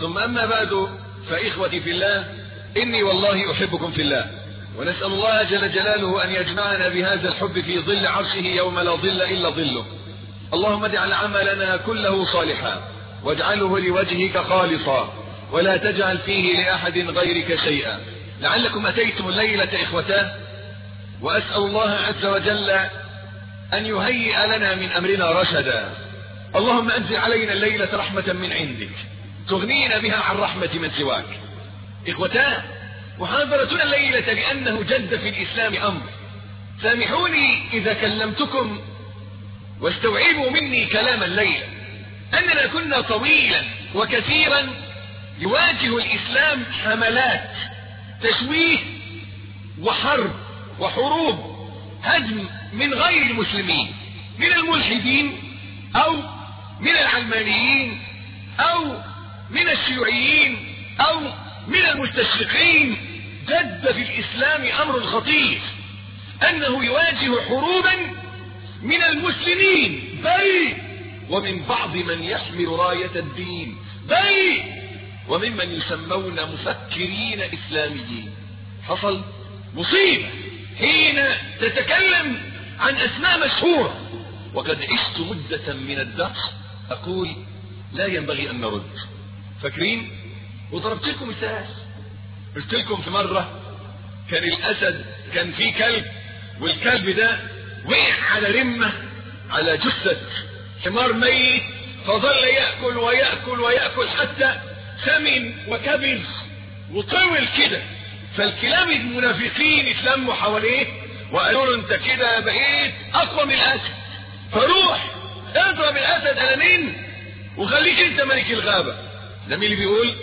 ثم أما بعد فإخوتي في الله إني والله أحبكم في الله ونسأل الله جل جلاله أن يجمعنا بهذا الحب في ظل عرشه يوم لا ظل إلا ظله اللهم اجعل عملنا كله صالحا واجعله لوجهك خالصا ولا تجعل فيه لأحد غيرك شيئا لعلكم أتيتم الليلة إخوتاه وأسأل الله عز وجل أن يهيئ لنا من أمرنا رشدا اللهم أنزل علينا الليلة رحمة من عندك تغنينا بها عن رحمة من سواك إخوتاه محاضرتنا الليلة لأنه جد في الإسلام أمر سامحوني إذا كلمتكم واستوعبوا مني كلام الليلة أننا كنا طويلا وكثيرا يواجه الإسلام حملات تشويه وحرب وحروب هدم من غير المسلمين من الملحدين أو من العلمانيين أو من الشيوعيين أو من المستشرقين جد في الإسلام أمر خطير أنه يواجه حروبا من المسلمين بل ومن بعض من يحمل راية الدين بل وممن يسمون مفكرين إسلاميين حصل مصيبة حين تتكلم عن أسماء مشهورة وقد عشت مدة من الدهر أقول لا ينبغي أن نرد فاكرين وضربت لكم مثال قلت لكم في مرة كان الأسد كان في كلب والكلب ده وقع على رمة على جثة حمار ميت فظل يأكل ويأكل ويأكل حتى سمن وكبر وطول كده فالكلاب المنافقين اتلموا حواليه وقالوا له انت كده بقيت اقوى من الاسد فروح اضرب الاسد قلمين وخليك انت ملك الغابه ده مين اللي بيقول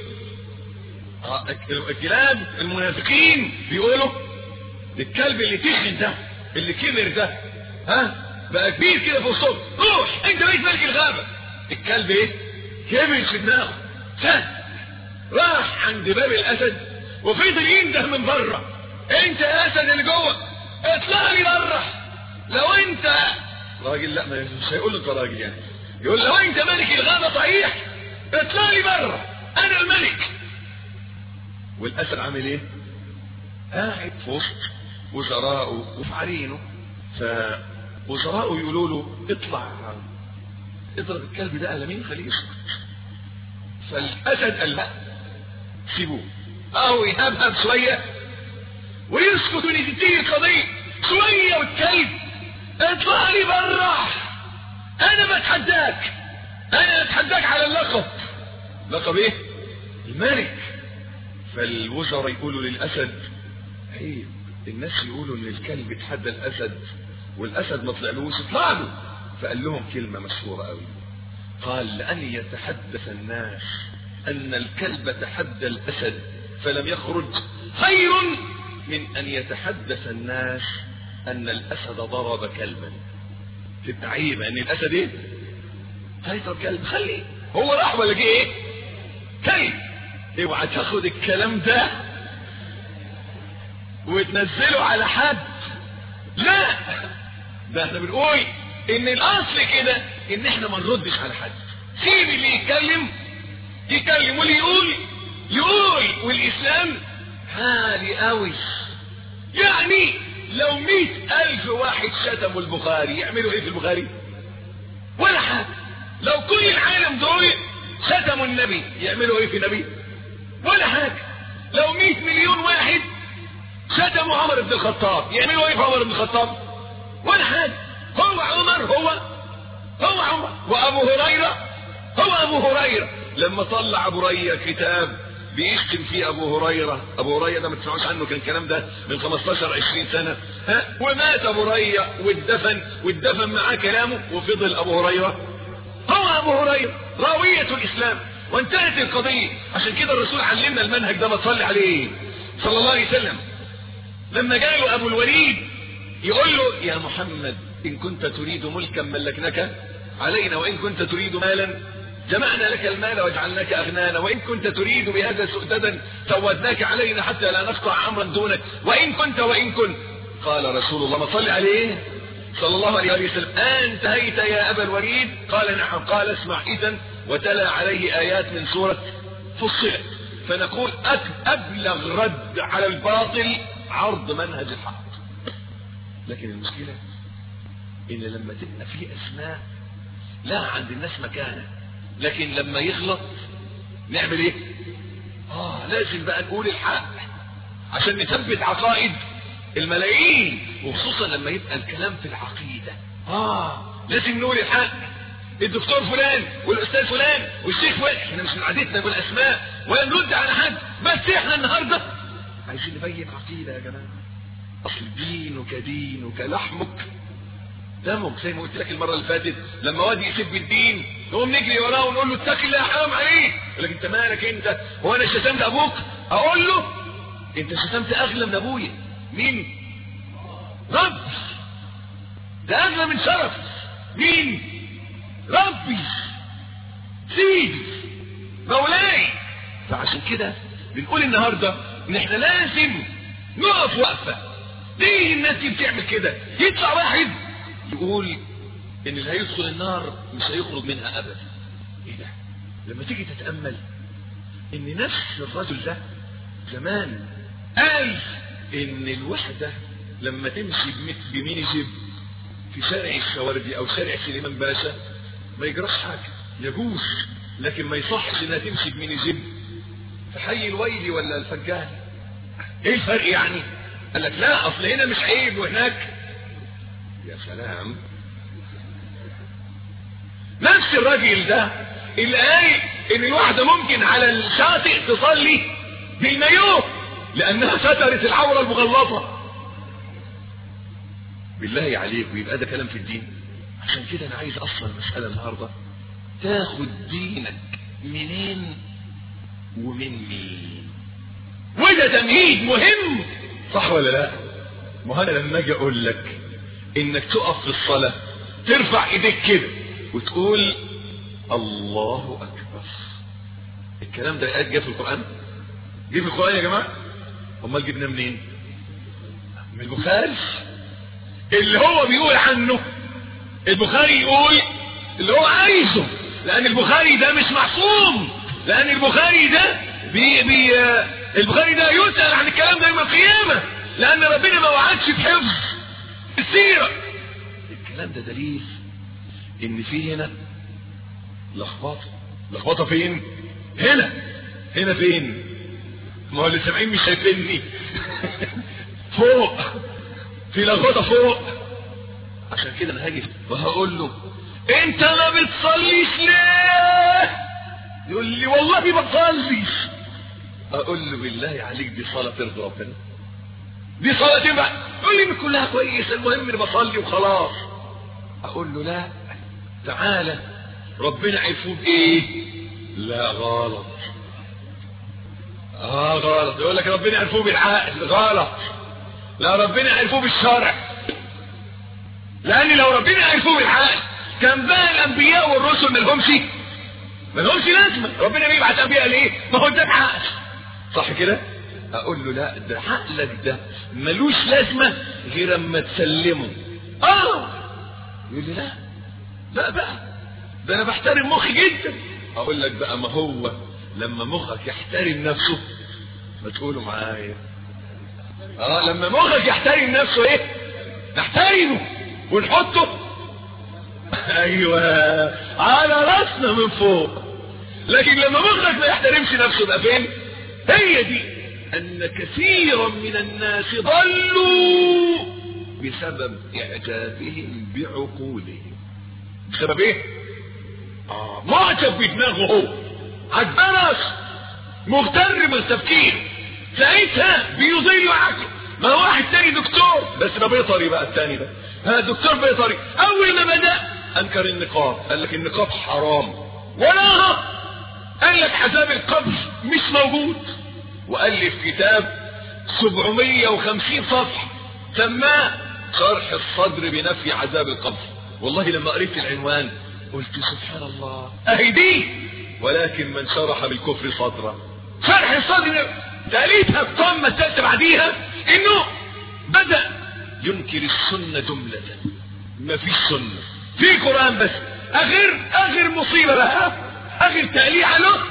آه الكلاب المنافقين بيقولوا الكلب اللي تخن ده اللي كبر ده ها بقى كبير كده في وسطهم روح انت بقيت ملك الغابه الكلب ايه كبر في دماغه سهل راح عند باب الاسد وفضل ينده من بره انت يا اسد اللي جوه اطلع لي بره لو انت راجل لا مش هيقول لك راجل يعني يقول لو انت ملك الغابه صحيح اطلع لي بره انا الملك والاسد عامل ايه قاعد في وسط وزراءه وفعالينه فوزراءه يقولوا له اطلع اضرب الكلب ده قلمين خليه يسكت فالاسد قال لا سيبوه او يهبهب شوية ويسكت وتنتهي القضية شوية والكلب اطلع لي برا انا بتحداك انا بتحداك على اللقب لقب ايه الملك فالوزراء يقولوا للاسد عيب الناس يقولوا ان الكلب اتحدى الاسد والاسد ما طلعلوش اطلع له فقال لهم كلمة مشهورة قوي قال لأن يتحدث الناس أن الكلب تحدى الأسد فلم يخرج خير من أن يتحدث الناس أن الأسد ضرب كلبا تبقى عيبة أن الأسد إيه؟ هيضرب كلب خليه هو راح ولا جه إيه؟ كلب اوعى تاخد الكلام ده وتنزله على حد لا ده احنا بنقول ان الاصل كده ان احنا ما نردش على حد سيب اللي يتكلم يتكلم واللي يقول يقول والاسلام عالي قوي يعني لو مئة الف واحد شتموا البخاري يعملوا ايه في البخاري ولا حاجة لو كل العالم دول شتموا النبي يعملوا ايه في النبي ولا حاجة لو مئة مليون واحد شتموا عمر بن الخطاب يعملوا ايه في عمر بن الخطاب ولا حاجة هو عمر هو هو عمر وابو هريرة هو ابو هريرة لما طلع ابو هريرة كتاب بيشتم فيه ابو هريرة ابو هريرة ده ما تسمعوش عنه كان الكلام ده من 15 20 سنة ها ومات ابو هريرة واتدفن واتدفن معاه كلامه وفضل ابو هريرة هو ابو هريرة راوية الاسلام وانتهت القضية عشان كده الرسول علمنا المنهج ده ما تصلي عليه صلى الله عليه وسلم لما جاله ابو الوليد يقول له يا محمد ان كنت تريد ملكا ملكناك علينا وان كنت تريد مالا جمعنا لك المال وجعلناك اغنانا وان كنت تريد بهذا سؤددا سودناك علينا حتى لا نقطع امرا دونك وان كنت وان كنت قال رسول الله ما صلي عليه صلى الله عليه وسلم انتهيت يا ابا الوليد قال نعم قال اسمع اذا وتلا عليه ايات من سورة فصلت فنقول ابلغ رد على الباطل عرض منهج الحق لكن المشكلة ان لما تبقى في اسماء لا عند الناس مكانة لكن لما يغلط نعمل ايه اه لازم بقى نقول الحق عشان نثبت عقائد الملايين وخصوصا لما يبقى الكلام في العقيدة اه لازم نقول الحق الدكتور فلان والاستاذ فلان والشيخ فلان احنا مش من عادتنا نقول اسماء ولا نرد على حد بس احنا النهارده عايزين نبين عقيده يا جماعه اصل دينك دينك لحمك دمك زي ما قلت لك المره اللي فاتت لما واد يسب الدين نقوم نجري وراه ونقول له اتق الله حرام عليك يقول لك انت مالك انت هو انا شتمت ابوك اقول له انت شتمت اغلى من ابويا مين رب ده اغلى من شرف مين ربي سيدي مولاي فعشان كده بنقول النهارده ان احنا لازم نقف وقفه ليه الناس دي بتعمل كده يطلع واحد يقول ان اللي هيدخل النار مش هيخرج منها ابدا ايه ده لما تيجي تتامل ان نفس الرجل ده زمان قال ان الوحده لما تمشي بميني جيب في شارع الشواردي او شارع سليمان باشا ما يجراش حاجة يجوز لكن ما يصحش انها تمشي بميني جيب في حي الويلي ولا الفجال ايه الفرق يعني قال لك لا اصل هنا مش عيب وهناك يا سلام نفس الراجل ده اللي قال ان الواحدة ممكن على الشاطئ تصلي بالمايوه لانها سترت العورة المغلطة بالله عليك ويبقى ده كلام في الدين عشان كده انا عايز اصلا المسألة النهاردة تاخد دينك منين ومن مين وده تمهيد مهم صح ولا لا ما انا لما اجي اقول لك انك تقف في الصلاة ترفع ايديك كده وتقول الله اكبر الكلام ده قاعد جه في القرآن جه في القرآن يا جماعة امال جبناه منين من البخاري اللي هو بيقول عنه البخاري يقول اللي هو عايزه لان البخاري ده مش معصوم لان البخاري ده بي بي البخاري ده يسأل عن الكلام ده يوم القيامة لان ربنا ما وعدش بحفظ السيرة الكلام ده دليل ان في هنا لخبطة لخبطة فين هنا هنا فين ما هو اللي سامعين مش شايفيني فوق في لخبطة فوق عشان كده انا هاجي وهقول له انت ما بتصليش ليه يقول لي والله ما بصليش اقول له بالله عليك دي صلاة ترضي ربنا دي صلاة ايه بقى يقول لي كلها كويسة المهم اني بصلي وخلاص اقول له لا تعالى ربنا عرفوه بايه لا غلط اه غلط يقول لك ربنا عرفوه بالعقل غلط لا ربنا عرفوه بالشرع لان لو ربنا عرفوه بالعقل كان بقى الانبياء والرسل ما لهمش ما لهمش لازمه ربنا بيبعت انبياء ليه ما هو ده عقل صح كده اقول له لا ده عقلك ده ملوش لازمه غير اما تسلمه اه يقول لي لا لا بقى ده انا بحترم مخي جدا اقول لك بقى ما هو لما مخك يحترم نفسه ما تقولوا معايا اه لما مخك يحترم نفسه ايه نحترمه ونحطه ايوه على راسنا من فوق لكن لما مخك ما يحترمش نفسه بقى فين هي دي ان كثيرا من الناس ضلوا بسبب اعجابهم بعقولهم بسبب ايه اه معجب بدماغه هو عجبانس مغتر بالتفكير ساعتها بيضل عقله ما واحد تاني دكتور بس ده بيطري بقى التاني ده ها دكتور بيطري اول ما بدأ انكر النقاب قال لك النقاب حرام ولا قال لك عذاب القبر مش موجود والف كتاب 750 صفحة سماه شرح الصدر بنفي عذاب القبر والله لما قريت العنوان قلت سبحان الله اهي دي ولكن من شرح بالكفر صدرا شرح الصدر تاليتها الطامة الثالثة بعديها انه بدأ ينكر السنة جملة ما فيش سنة في قرآن بس اخر اخر مصيبة بقى اخر تقليعة له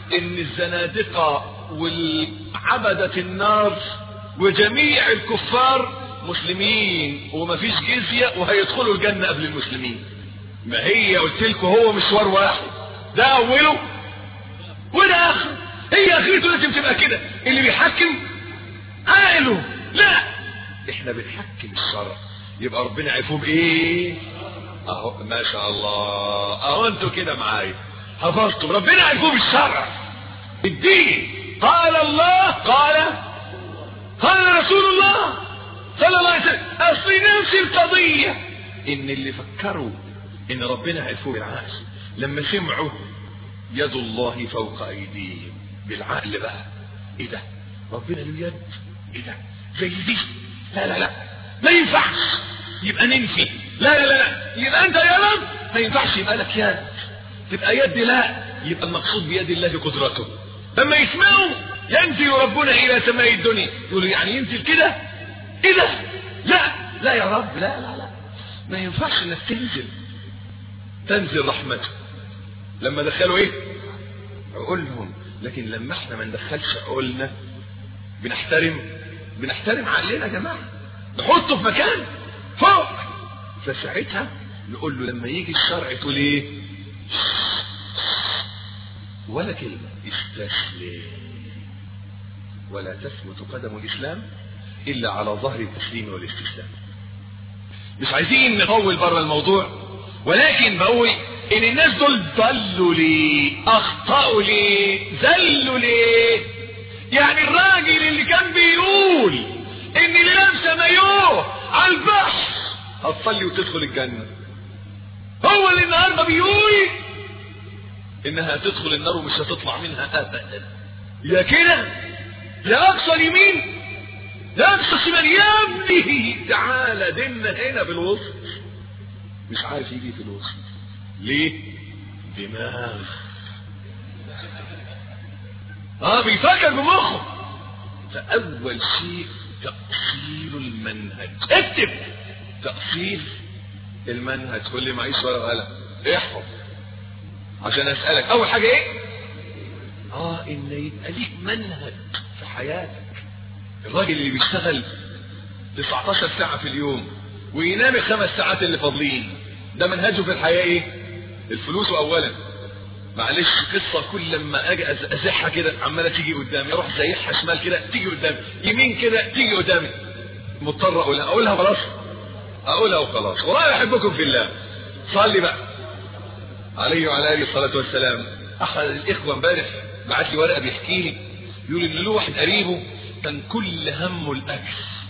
ان الزنادقة والعبدة النار وجميع الكفار مسلمين ومفيش جزية وهيدخلوا الجنة قبل المسلمين ما هي قلت لكم هو مشوار واحد ده اوله وده اخره هي اخرته لازم تبقى كده اللي بيحكم عقله لا احنا بنحكم الشرع يبقى ربنا عرفوه بايه اهو ما شاء الله اهو انتوا كده معايا حفظتم ربنا عرفوه بالشرع الدين قال الله قال قال رسول الله صلى الله عليه وسلم اصل نفس القضية ان اللي فكروا ان ربنا عرفوه بالعقل لما سمعوا يد الله فوق ايديهم بالعقل بقى ايه ده ربنا له يد ايه ده زي دي لا لا لا ما ينفعش يبقى ننفي لا لا لا, لا. يبقى انت يا رب ما ينفعش يبقى لك يد تبقى يد لا يبقى المقصود بيد الله قدرته لما يسمعوا ينزل ربنا الى سماء الدنيا يقولوا يعني ينزل كده ايه ده لا لا يا رب لا لا لا ما ينفعش انك تنزل تنزل رحمته لما دخلوا ايه عقولهم لكن لما احنا ما ندخلش عقولنا بنحترم بنحترم عقلنا يا جماعه نحطه في مكان فوق فساعتها نقول له لما يجي الشرع تقول ايه ولا كلمة استسلم ولا تثبت قدم الإسلام إلا على ظهر التسليم والاستسلام مش عايزين نطول بره الموضوع ولكن بقول ان الناس دول ضلوا ليه اخطأوا ليه زلوا ليه يعني الراجل اللي كان بيقول ان اللي لابسه مايوه على البحر هتصلي وتدخل الجنة هو اللي النهارده بيقول انها هتدخل النار ومش هتطلع منها ابدا يا كده يا اقصى اليمين يا اقصى الشمال يا ابني تعالى دنا هنا بالوسط مش عارف يجي في الوسط ليه دماغ اه بيفكر بمخه فاول شيء تأصيل المنهج اكتب تأصيل المنهج تقول لي معيش ولا غلط احفظ عشان اسألك اول حاجة ايه اه ان يبقى ليك منهج في حياتك الراجل اللي بيشتغل 19 ساعة في اليوم وينام الخمس ساعات اللي فاضلين ده منهجه في الحياة ايه الفلوس اولا معلش قصة كل لما اجي ازحها كده عمالة تيجي قدامي اروح زيحها شمال كده تيجي قدامي يمين كده تيجي قدامي مضطر اقولها اقولها خلاص اقولها وخلاص والله احبكم في الله صلي بقى عليه وعلى اله الصلاه والسلام احد الاخوه امبارح بعت لي ورقه بيحكي لي يقول ان له واحد قريبه كان كل همه الاكل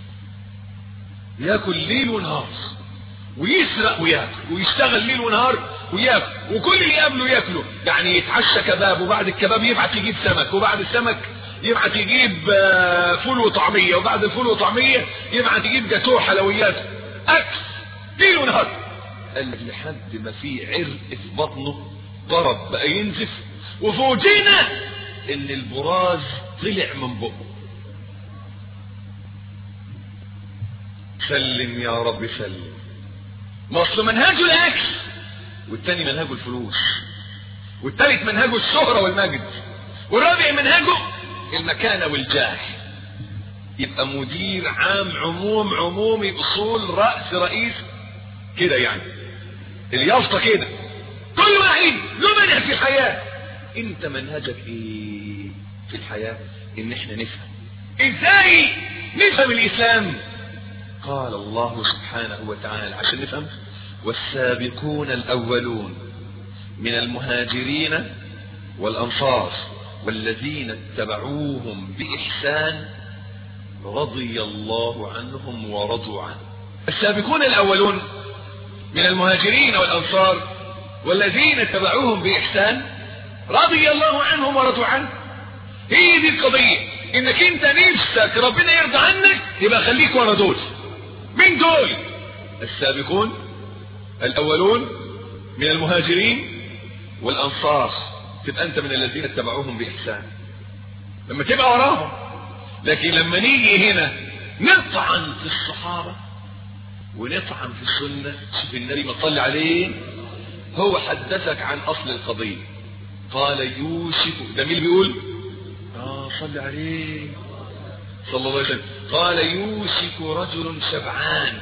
ياكل ليل ونهار ويسرق وياكل ويشتغل ليل ونهار وياكل وكل اللي يقابله ياكله يعني يتعشى كباب وبعد الكباب يبعت يجيب سمك وبعد السمك يبعت يجيب فول وطعميه وبعد الفول وطعميه يبعت يجيب جاتوه حلويات اكل ليل ونهار قال لك لحد ما في عرق في بطنه ضرب بقى ينزف وفوجئنا ان البراز طلع من بقه سلم يا رب سلم ما اصل منهجه الاكل والتاني منهجه الفلوس والتالت منهجه الشهرة والمجد والرابع منهجه المكانة والجاه يبقى مدير عام عموم عمومي اصول رأس رئيس كده يعني اليافطة كده كل واحد له منهج في الحياة انت منهجك ايه في الحياة ان احنا نفهم ازاي نفهم الاسلام قال الله سبحانه وتعالى عشان نفهم والسابقون الاولون من المهاجرين والانصار والذين اتبعوهم باحسان رضي الله عنهم ورضوا عنه السابقون الاولون من المهاجرين والانصار والذين اتبعوهم باحسان رضي الله عنهم ورضوا عنه هي دي القضيه انك انت نفسك ربنا يرضى عنك يبقى خليك ورا دول من دول السابقون الاولون من المهاجرين والانصار تبقى انت من الذين اتبعوهم باحسان لما تبقى وراهم لكن لما نيجي هنا نطعن في الصحابه ونطعن في السنه شوف النبي ما صلي عليه هو حدثك عن اصل القضيه قال يوشك ده مين اللي بيقول اه صلي عليه صلى الله عليه وسلم قال يوشك رجل شبعان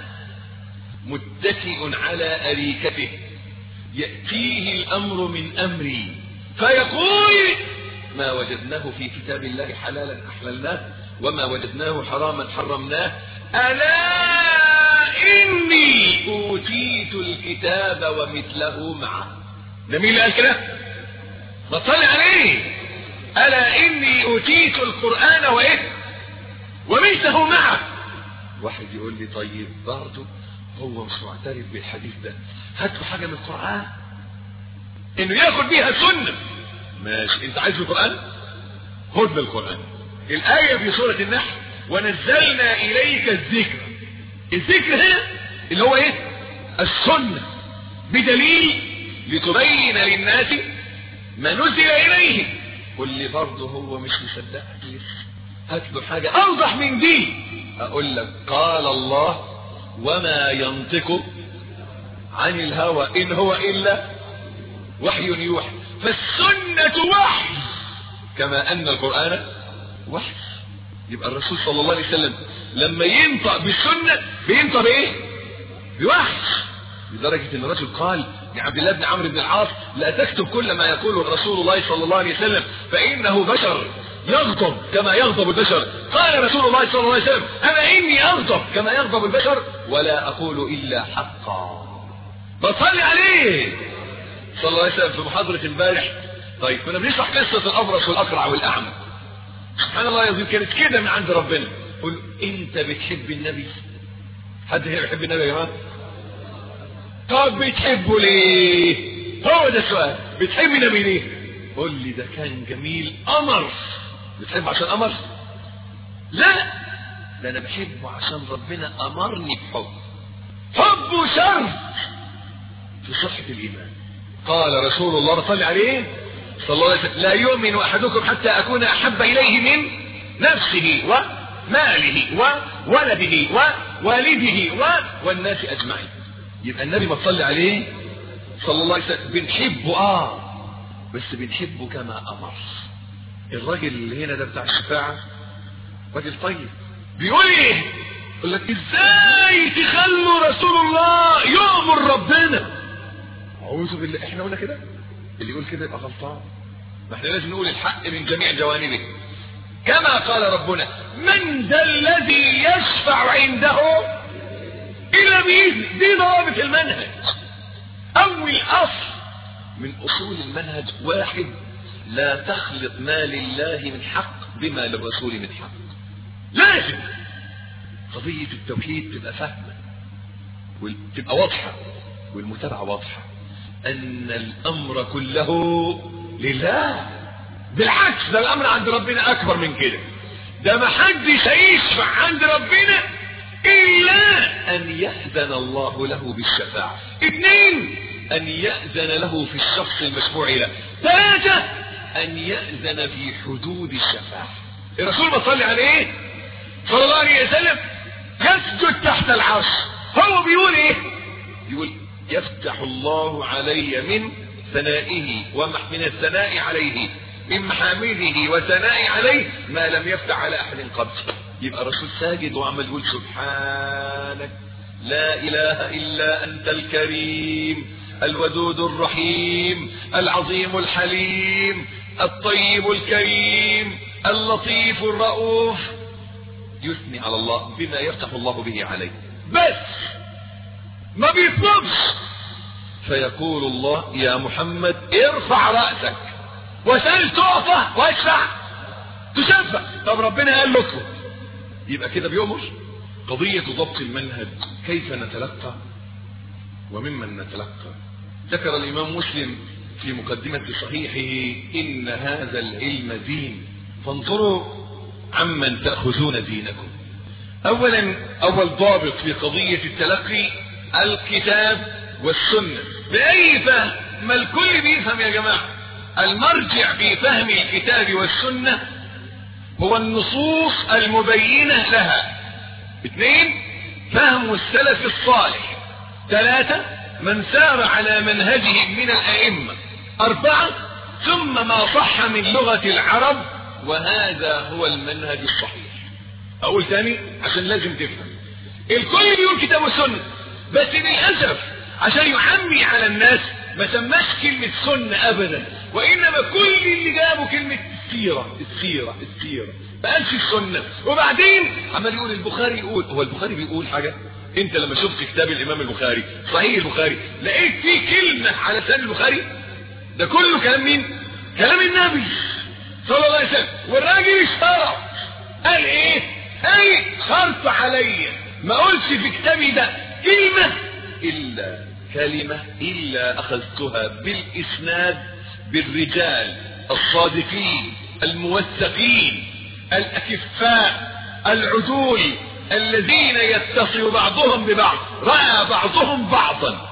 متكئ على أريكته يأتيه الأمر من أمري فيقول ما وجدناه في كتاب الله حلالا أحللناه وما وجدناه حراما حرمناه ألا إني أوتيت الكتاب ومثله معه ده مين اللي قال كده؟ بصلي عليه ألا إني أوتيت القرآن وإيه؟ ومثله معه واحد يقول لي طيب برضه هو مش معترف بالحديث ده هات له حاجة من القرآن إنه ياخد بيها سنة ماشي أنت عايز القرآن؟ خد من القرآن الآية في سورة النحل ونزلنا إليك الذكر الذكر هنا اللي هو إيه؟ السنة بدليل لتبين للناس ما نزل إليه قل لي برضه هو مش مصدقك لسه هات له حاجة أوضح من دي أقول لك قال الله وما ينطق عن الهوى إن هو إلا وحي يوحى فالسنة وحي كما أن القرآن وحي يبقى الرسول صلى الله عليه وسلم لما ينطق بالسنة بينطق بإيه؟ بوحي لدرجة ان الرجل قال لعبد الله بن عمرو بن العاص لا تكتب كل ما يقوله رسول الله صلى الله عليه وسلم فإنه بشر يغضب كما يغضب البشر قال رسول الله صلى الله عليه وسلم أنا إني أغضب كما يغضب البشر ولا أقول إلا حقا بصلي عليه صلى الله عليه وسلم في محاضرة امبارح طيب كنا بنشرح قصة الأبرص والأقرع والأعمى سبحان الله يزيد كانت كده من عند ربنا قل أنت بتحب النبي حد هنا بيحب النبي يا جماعة طب بتحبه ليه هو ده السؤال بتحب النبي ليه قول لي ده كان جميل قمر بتحبه عشان قمر لا ده انا بحبه عشان ربنا امرني بحب حبه شرط في صحة الايمان قال رسول الله صلى عليه صلى الله عليه وسلم لا يؤمن احدكم حتى اكون احب اليه من نفسه وماله وولده ووالده و... والناس اجمعين يبقى النبي ما تصلي عليه صلى الله عليه وسلم بنحبه اه بس بنحبه كما امر الراجل اللي هنا ده بتاع الشفاعة راجل طيب بيقول ايه يقول لك ازاي تخلوا رسول الله يؤمر ربنا اعوذ بالله احنا قلنا كده اللي يقول كده يبقى غلطان ما احنا لازم نقول الحق من جميع جوانبه كما قال ربنا من ذا الذي يشفع عنده إلا بإذن دي ضوابط المنهج أول أصل من أصول المنهج واحد لا تخلط ما لله من حق بما للرسول من حق لازم قضية التوحيد تبقى فاهمة وتبقى واضحة والمتابعة واضحة أن الأمر كله لله بالعكس ده الأمر عند ربنا أكبر من كده ده ما حدش هيشفع عند ربنا إلا أن يأذن الله له بالشفاعة اثنين أن يأذن له في الشخص المشفوع له ثلاثة أن يأذن في حدود الشفاعة الرسول بصلي عليه صلى الله عليه وسلم يسجد تحت العرش هو بيقول ايه يقول يفتح الله علي من ثنائه ومن الثناء عليه من محامده وثناء عليه ما لم يفتح على أحد قبل يبقى الرسول ساجد وعمل يقول سبحانك لا إله إلا أنت الكريم الودود الرحيم العظيم الحليم الطيب الكريم اللطيف الرؤوف يثني على الله بما يفتح الله به عليه بس ما بيطلبش فيقول الله يا محمد ارفع رأسك وسأل تعطى واشفع تشفع طب ربنا قال لكم يبقى كده بيؤمر قضية ضبط المنهج كيف نتلقى وممن نتلقى ذكر الإمام مسلم في مقدمة صحيحه إن هذا العلم دين فانظروا عمن تأخذون دينكم أولا أول ضابط في قضية التلقي الكتاب والسنة بأي فهم ما الكل بيفهم يا جماعة المرجع في فهم الكتاب والسنة هو النصوص المبينة لها اثنين فهم السلف الصالح ثلاثة من سار على منهجهم من الأئمة أربعة ثم ما صح من لغة العرب وهذا هو المنهج الصحيح اقول تاني عشان لازم تفهم الكل بيقول كتاب وسنة بس للأسف عشان يعمي على الناس ما سماش كلمة سنة ابدا وانما كل اللي جابوا كلمة السيرة السيرة السيرة ما قالش السنة وبعدين عمال يقول البخاري يقول هو البخاري بيقول حاجة انت لما شفت كتاب الامام البخاري صحيح البخاري لقيت فيه كلمة على لسان البخاري ده كله كلام مين كلام النبي صلى الله عليه وسلم والراجل اشترى قال ايه اي خرط عليا ما قلتش في كتابي ده كلمة الا كلمة الا اخذتها بالاسناد بالرجال الصادقين الموثقين الاكفاء العدول الذين يتصل بعضهم ببعض رأى بعضهم بعضا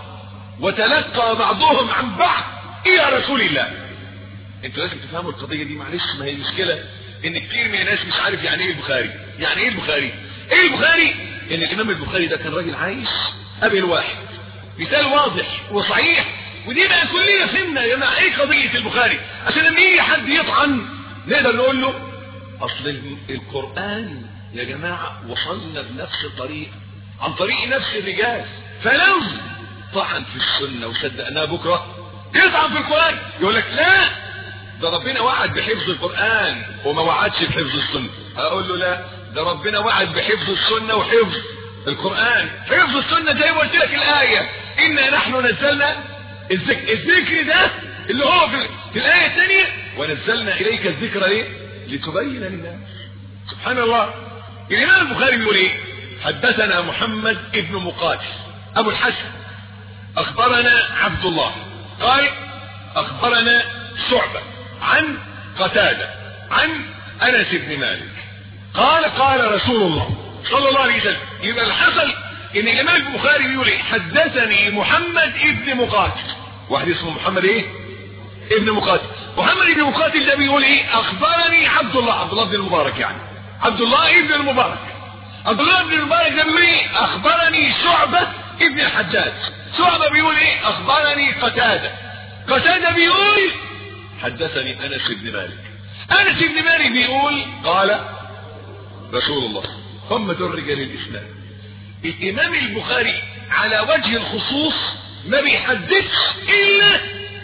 وتلقى بعضهم عن بعض الى رسول الله انتوا لازم تفهموا القضية دي معلش ما هي مشكلة ان كتير من الناس مش عارف يعني ايه البخاري يعني ايه البخاري ايه البخاري ان الامام البخاري ده كان راجل عايش ابي واحد مثال واضح وصحيح ودي بقى كلنا فهمنا يا جماعه ايه قضيه البخاري عشان لما يجي حد يطعن نقدر نقول له اصل القران يا جماعه وصلنا بنفس الطريق عن طريق نفس الرجال فلو طعن في السنه وصدقناه بكره يطعن في القران يقول لك لا ده ربنا وعد بحفظ القران وما وعدش بحفظ السنه اقول له لا ده ربنا وعد بحفظ السنه وحفظ القرآن حفظ السنة زي ما قلت لك الآية إنا نحن نزلنا الذكر الذكر ده اللي هو في, في الآية الثانية ونزلنا إليك الذكر ليه لتبين للناس سبحان الله الإمام البخاري بيقول إيه حدثنا محمد ابن مقاتل أبو الحسن أخبرنا عبد الله قال أخبرنا شعبة عن قتادة عن أنس بن مالك قال قال رسول الله صلى الله عليه وسلم يبقى اللي حصل ان الامام البخاري بيقول ايه حدثني محمد ابن مقاتل واحد اسمه محمد ايه ابن مقاتل محمد ابن مقاتل ده بيقول ايه اخبرني عبد الله عبد الله بن المبارك يعني عبد الله ابن المبارك عبد الله بن المبارك ده بيقول ايه اخبرني شعبة ابن الحجاج شعبة بيقول ايه اخبرني قتادة قتادة بيقول حدثني انس بن مالك انس بن مالك بيقول قال رسول الله هم دول رجال الاسلام الامام البخاري على وجه الخصوص ما بيحدثش الا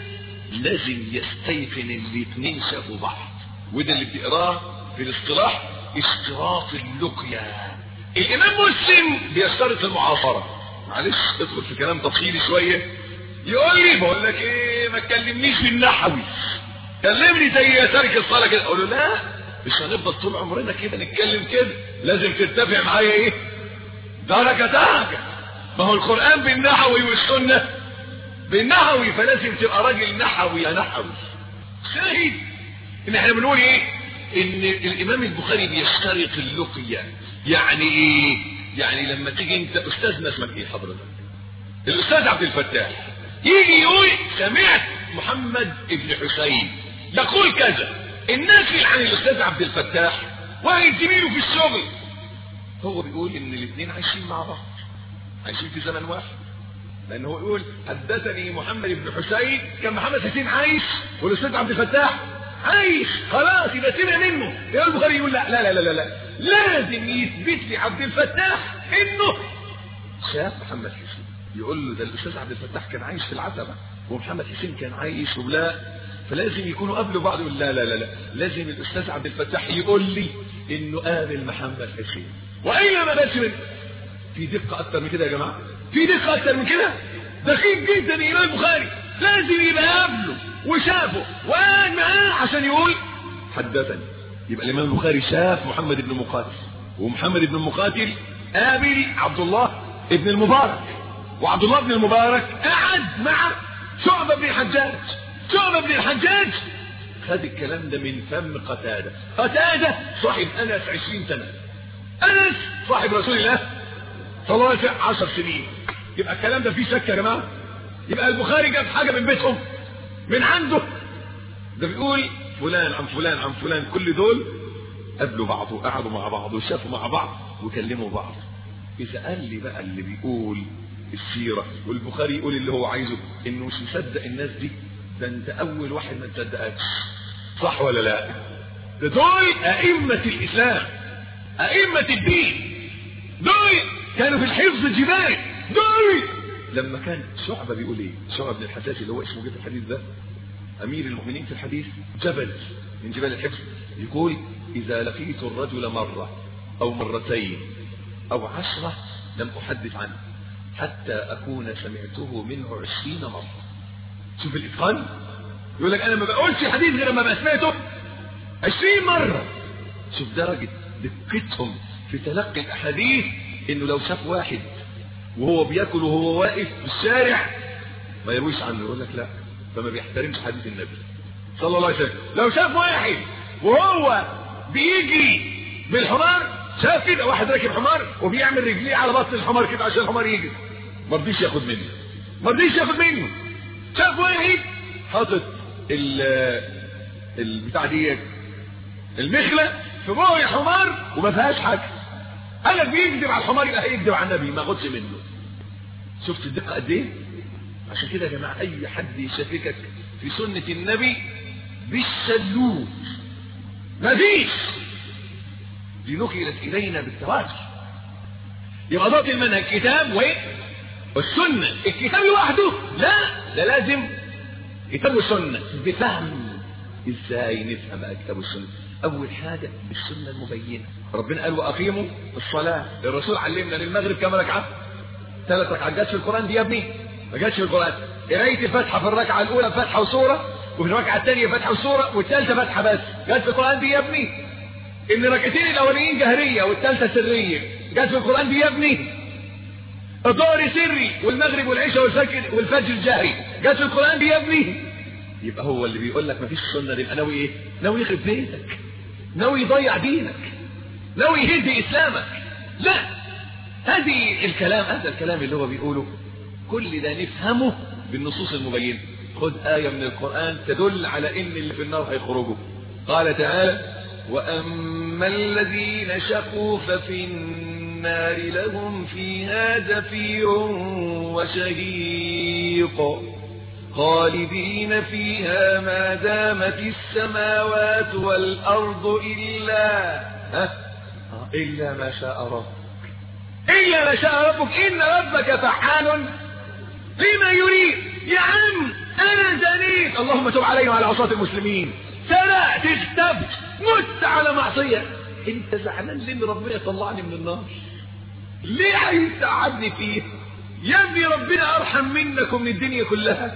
لازم يستيقن الاثنين شافوا بعض وده اللي بتقراه في الاصطلاح اشتراط اللقيا الامام مسلم بيشترط المعاصرة معلش ادخل في كلام تفصيلي شوية يقول لي بقول لك ايه ما تكلمنيش في النحوي كلمني زي تارك الصلاة كده اقول له لا مش هنفضل طول عمرنا كده نتكلم كده لازم تتفق معايا ايه درجة درجة ما هو القرآن بالنحوي والسنة بالنحوي فلازم تبقى راجل نحوي يا نحوي شاهد ان احنا بنقول ايه ان الامام البخاري بيشترط اللقية يعني ايه يعني لما تيجي انت استاذنا اسمك ايه حضرتك الاستاذ عبد الفتاح يجي يقول سمعت محمد ابن حسين يقول كذا الناقل عن الاستاذ عبد الفتاح واحد زميله في الشغل هو بيقول ان الاثنين عايشين مع بعض عايشين في زمن واحد لان هو يقول حدثني محمد بن حسين كان محمد حسين عايش والاستاذ عبد الفتاح عايش خلاص يبقى سمع منه يا البخاري يقول لا لا لا لا لا لازم يثبت لي عبد الفتاح انه شاف محمد حسين يقول له ده الاستاذ عبد الفتاح كان عايش في العتبه ومحمد حسين كان عايش ولا فلازم يكونوا قبلوا بعض يقول لا لا لا لا لازم الاستاذ عبد الفتاح يقول لي انه قابل محمد حسين واين ما بس من في دقه اكتر من كده يا جماعه في دقه اكتر من كده دقيق جدا الامام البخاري لازم يبقى قابله وشافه وقال معاه عشان يقول حدثني يبقى الامام البخاري شاف محمد بن مقاتل ومحمد بن مقاتل قابل عبد الله ابن المبارك وعبد الله بن المبارك قعد مع شعبة بن الحجاج شعبة بن الحجاج خد الكلام ده من فم قتادة قتادة صاحب أنس عشرين سنة أنس صاحب رسول الله صلى الله عليه وسلم عشر سنين يبقى الكلام ده فيه شك يا جماعة يبقى البخاري جاب حاجة من بيتهم من عنده ده بيقول فلان عن فلان عن فلان كل دول قابلوا بعض وقعدوا مع بعض وشافوا مع بعض وكلموا بعض إذا قال لي بقى اللي بيقول السيرة والبخاري يقول اللي هو عايزه إنه مش مصدق الناس دي ده انت اول واحد ما تصدقكش صح ولا لا ده دول ائمة الاسلام ائمة الدين دول كانوا في الحفظ الجبال دول لما كان شعبة بيقول ايه شعبة بن الحساس اللي هو اسمه جه في الحديث ده امير المؤمنين في الحديث جبل من جبال الحفظ يقول اذا لقيت الرجل مرة او مرتين او عشرة لم احدث عنه حتى اكون سمعته منه عشرين مرة شوف الاتقان يقول لك انا ما بقولش حديث غير لما سمعته عشرين مرة شوف درجة دقتهم في تلقي الاحاديث انه لو شاف واحد وهو بياكل وهو واقف في الشارع ما يرويش عنه يقول لك لا فما بيحترمش حديث النبي صلى الله عليه وسلم لو شاف واحد وهو بيجري بالحمار شاف كده واحد راكب حمار وبيعمل رجليه على بطن الحمار كده عشان الحمار يجري ما رضيش ياخد منه ما رضيش ياخد منه شاف واحد حاطط ال البتاع دي المخله في بوق الحمار وما فيهاش حاجه قال لك بيكذب على الحمار يبقى هيكذب على النبي ما ياخدش منه شفت الدقه قد ايه عشان كده يا جماعه اي حد يشككك في سنه النبي بالسلوك مفيش دي نقلت الينا بالتواتر يبقى ضبط المنهج كتاب وايه والسنه الكتاب لوحده لا ده لازم كتاب والسنه بفهم ازاي نفهم بقى كتاب والسنه اول حاجه السنه المبينه ربنا قال واقيموا الصلاه الرسول علمنا للمغرب كم ركعه ثلاث ركعات جاتش في القران دي يا ابني ما جاتش في القران قرايه الفاتحه في الركعه الاولى فاتحه وسوره وفي الركعه الثانيه فاتحه وسوره والثالثه فاتحه بس جات في القران دي يا ابني ان الركعتين الاولانيين جهريه والثالثه سريه جات في القران دي يا ابني الظهر سري والمغرب والعشاء والفجر والفجر جهري جات في القران دي يا ابني يبقى هو اللي بيقول لك مفيش سنه يبقى ناوي ايه ناوي يخرب بيتك ناوي يضيع دينك ناوي يهد اسلامك لا هذه الكلام هذا الكلام اللي هو بيقوله كل ده نفهمه بالنصوص المبينه خذ آية من القرآن تدل على إن اللي في النار هيخرجوا قال تعالى وأما الذين شقوا ففي النار لهم فيها زفير وشهيق خالدين فيها ما دامت السماوات والأرض إلا ها؟ إلا ما شاء ربك إلا ما شاء ربك إن ربك فحال لما يريد يا عم أنا زنيت اللهم تب علي وعلى عصاة المسلمين سرقت اختبت مت على معصية انت زعلان ليه ان ربنا يطلعني من النار ليه عايز تقعدني فيه يا ابني ربنا ارحم منك ومن الدنيا كلها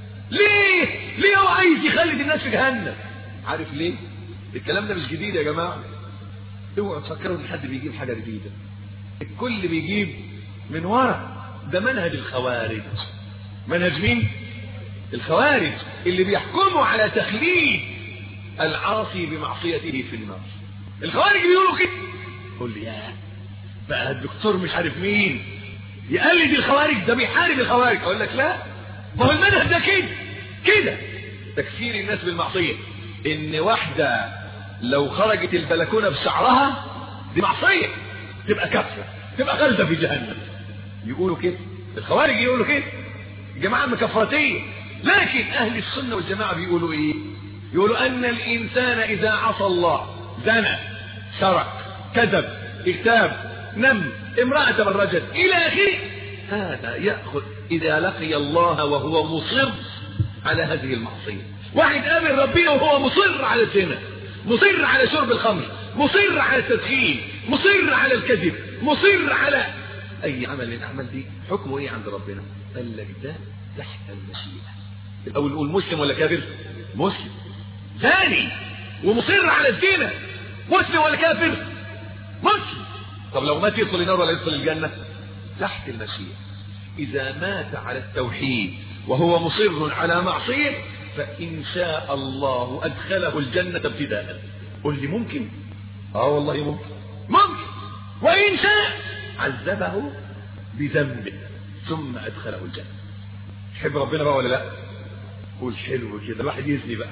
ليه ليه هو عايز يخلد الناس في جهنم عارف ليه الكلام ده مش جديد يا جماعه اوعوا تفكروا ان حد بيجيب حاجه جديده الكل بيجيب من ورا ده منهج الخوارج منهج مين الخوارج اللي بيحكموا على تخليد العاصي بمعصيته في النار الخوارج بيقولوا كده قول لي يا بقى الدكتور مش عارف مين يقلد الخوارج ده بيحارب الخوارج اقول لك لا ما هو المنهج ده كده كده تكفير الناس بالمعصيه ان واحده لو خرجت البلكونه بشعرها دي معصيه تبقى كافره تبقى غلبه في جهنم يقولوا كده الخوارج يقولوا كده جماعه مكفرتيه لكن اهل السنه والجماعه بيقولوا ايه يقولوا ان الانسان اذا عصى الله زنى سرق كذب اغتاب نم امرأة الرجل الى اخره هذا يأخذ اذا لقي الله وهو مصر على هذه المعصية واحد قابل ربنا وهو مصر على الزنا مصر على شرب الخمر مصر على التدخين مصر على الكذب مصر على اي عمل من الاعمال دي حكمه ايه عند ربنا قال لك ده تحت المشيئة الاول نقول مسلم ولا كافر مسلم ثاني ومصر على الزنا مسلم ولا كافر مسلم طب لو مات يدخل النار ولا يدخل الجنة تحت المشيئة إذا مات على التوحيد وهو مصر على معصية فإن شاء الله أدخله الجنة ابتداء قل لي ممكن اه والله ممكن ممكن وإن شاء عذبه بذنبه ثم أدخله الجنة تحب ربنا بقى ولا لا قول حلو كده الواحد يزني بقى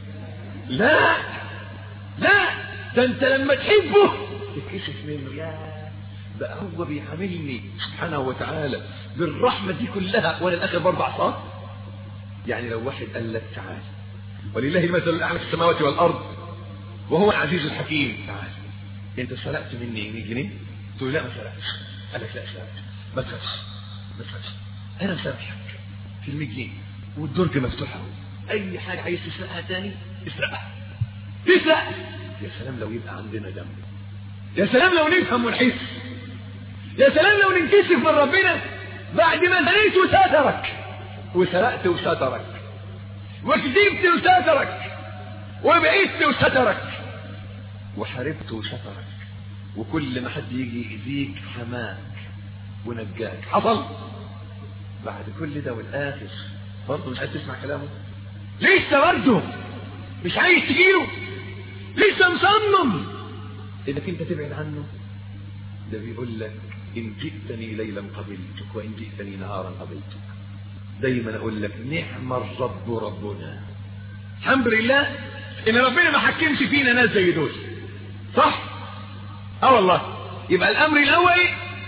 لا لا ده انت لما تحبه تتكشف منه يا بقى هو بيعاملني سبحانه وتعالى بالرحمة دي كلها وانا الاخر باربع صار يعني لو واحد قال لك تعال ولله المثل الاعلى في السماوات والارض وهو العزيز الحكيم تعال انت سرقت مني 100 جنيه تقول لا ما سرقتش قال لك لا سرقت ما تخافش ما تخافش انا مسامحك في ال 100 جنيه والدرج مفتوح اهو اي حاجه عايز تسرقها تاني اسرقها تسرق يا سلام لو يبقى عندنا دم يا سلام لو نفهم ونحس يا سلام لو ننكسف من ربنا بعد ما زنيت وسترك وسرقت وسترك وكذبت وسترك وبعدت وسترك وحاربت وسترك وكل ما حد يجي يأذيك حماك ونجاك حصل بعد كل ده والاخر برضه مش عايز تسمع كلامه لسه برضه مش عايز تجيله لسه مصمم انك انت تبعد عنه ده بيقول لك ان جئتني ليلا قبلتك وان جئتني نهارا قبلتك دايما اقول لك نعم الرب ربنا الحمد لله ان ربنا ما حكمش فينا ناس زي دول صح اه والله يبقى الامر الاول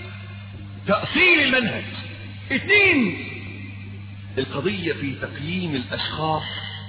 تأصيل المنهج اثنين القضية في تقييم الاشخاص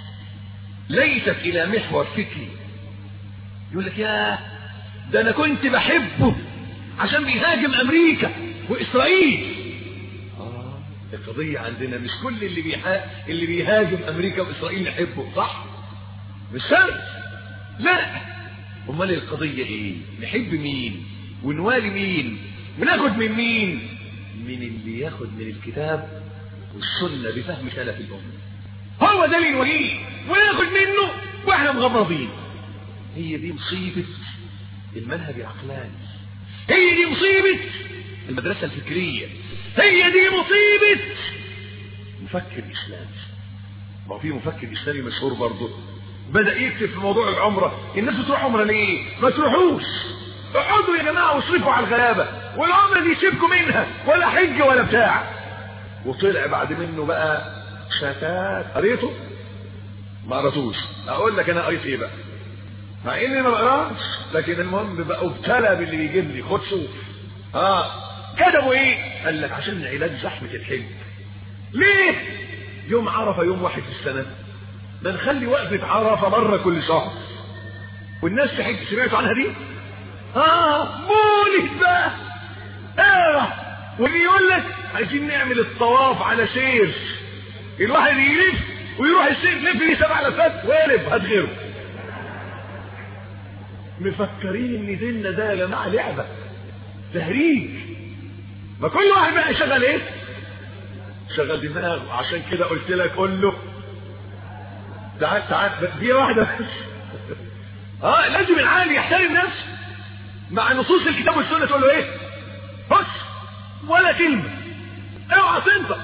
ليست الى محور فكري يقول لك يا ده انا كنت بحبه عشان بيهاجم امريكا واسرائيل اه القضية عندنا مش كل اللي بيها... اللي بيهاجم امريكا واسرائيل نحبه صح مش شرط لا امال القضية ايه نحب مين ونوالي مين وناخد من مين من اللي ياخد من الكتاب والسنة بفهم سلف الأمة هو ده اللي نوليه وناخد منه واحنا مغمضين هي دي مصيبة المنهج العقلاني هي دي مصيبة المدرسة الفكرية هي دي مصيبة مفكر إسلامي ما في مفكر إسلامي مشهور برضه بدأ يكتب في موضوع العمرة الناس بتروح عمرة ليه ما تروحوش اقعدوا يا جماعة واصرفوا على الغلابة والعمرة دي سيبكم منها ولا حج ولا بتاع وطلع بعد منه بقى شتات قريته ما قراتوش اقول لك انا قريت ايه بقى مع اني ما بقراش لكن المهم بقى ابتلى باللي بيجيب لي خد شوف اه كتبوا ايه قال لك عشان علاج زحمه الحج ليه يوم عرفه يوم واحد في السنه ما نخلي وقفه عرفه مره كل شهر والناس تحج سمعتوا عنها دي اه مولد بقى اه واللي يقول لك عايزين نعمل الطواف على سير الواحد يلف ويروح السير لف لي سبع لفات ويقلب هات غيره مفكرين ان ديننا ده يا جماعه لعبه تهريج ما كل واحد بقى يشغل ايه شغل دماغه عشان كده قلت لك قول له تعال تعال دي واحده بس اه لازم العالم يحترم نفسه مع نصوص الكتاب والسنه تقول له ايه بص ولا كلمه اوعى تنطق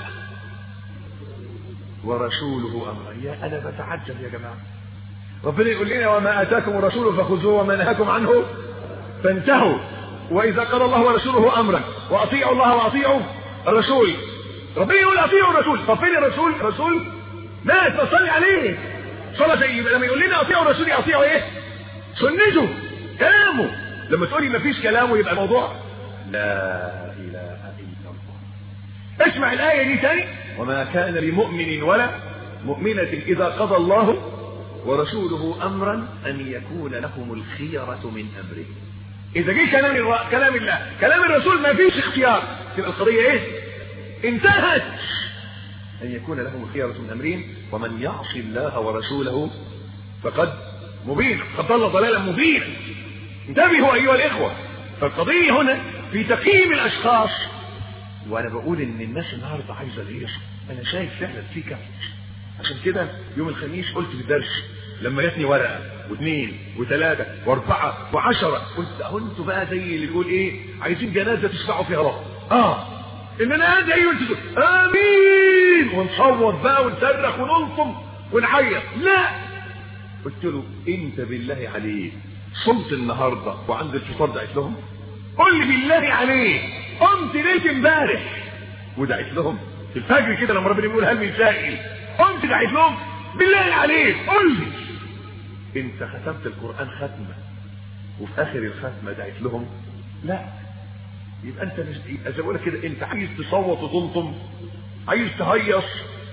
ورسوله امر يا انا بتعجب يا جماعه ربنا يقول لنا وما اتاكم الرسول فخذوه وما نهاكم عنه فانتهوا واذا قال الله ورسوله امرا واطيعوا الله واطيعوا الرسول ربنا يقول اطيعوا الرسول طب فين الرسول الرسول مات فصلي عليه صلى زي لما يقول لنا اطيعوا الرسول اطيعوا ايه سنته كلامه لما تقولي ما فيش كلامه يبقى الموضوع لا اله الا الله اسمع الايه دي تاني وما كان لمؤمن ولا مؤمنه اذا قضى الله ورسوله امرا ان يكون لهم الخيرة من امره اذا جه كلام الر... كلام الله كلام الرسول ما فيش اختيار تبقى القضية ايه انتهت ان يكون لهم الخيرة من امرهم ومن يعص الله ورسوله فقد مبين قد ضل ضلالا مبينا انتبهوا ايها الاخوة فالقضية هنا في تقييم الاشخاص وانا بقول ان الناس النهارده عايزه الهيصه انا شايف فعلا في كفر عشان كده يوم الخميس قلت في الدرس لما جاتني ورقه واثنين وثلاثه واربعه وعشره قلت اهو انتوا بقى زي اللي يقول ايه عايزين جنازه تشفعوا فيها رب اه ان انا ادعي وانتوا امين ونصوت بقى ونصرخ ونلطم ونعيط لا قلت له انت بالله عليك صمت النهارده وعند الفطار دعيت لهم قل لي بالله عليك قمت ليه امبارح ودعيت لهم في الفجر كده لما ربنا بيقول هل من سائل قمت دعيت لهم بالله عليك قل لي انت ختمت القران ختمه وفي اخر الختمه دعيت لهم لا يبقى انت مش يبقى زي ما بقول كده انت عايز تصوت وتلطم عايز تهيص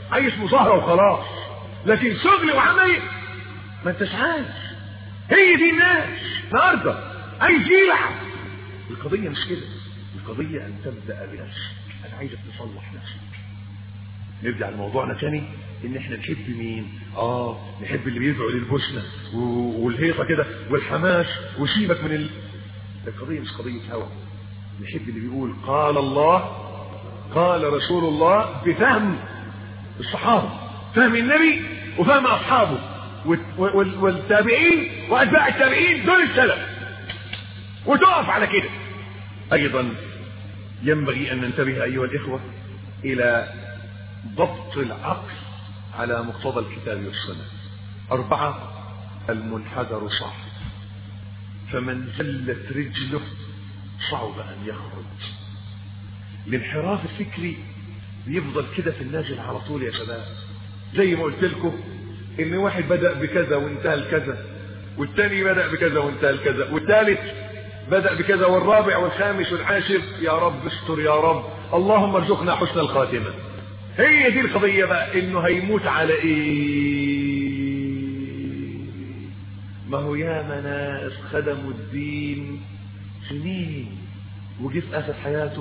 عايش مظاهره وخلاص لكن شغل وعمل ما انتش عارف هي دي الناس النهارده عايز يلعب القضيه مش كده القضيه ان تبدا بنفسك انا عايزك تصلح نفسك نرجع لموضوعنا تاني ان احنا نحب مين اه نحب اللي بيدعو للبوسنه و- والهيصه كده والحماس وسيبك من ال... القضيه مش قضيه هوى نحب اللي بيقول قال الله قال رسول الله بفهم الصحابه فهم النبي وفهم اصحابه وال- وال- والتابعين واتباع التابعين دول السلف وتقف على كده ايضا ينبغي ان ننتبه ايها الاخوه الى ضبط العقل على مقتضى الكتاب والسنه اربعه المنحدر صعب فمن زلت رجله صعب ان يخرج الانحراف الفكري بيفضل كده في النازل على طول يا شباب زي ما قلت لكم ان واحد بدا بكذا وانتهى لكذا والتاني بدا بكذا وانتهى لكذا والثالث بدا بكذا والرابع والخامس والعاشر يا رب استر يا رب اللهم ارزقنا حسن الخاتمه هي دي القضيه بقى انه هيموت على ايه ما هو يا ناس خدموا الدين سنين وجه في اخر حياته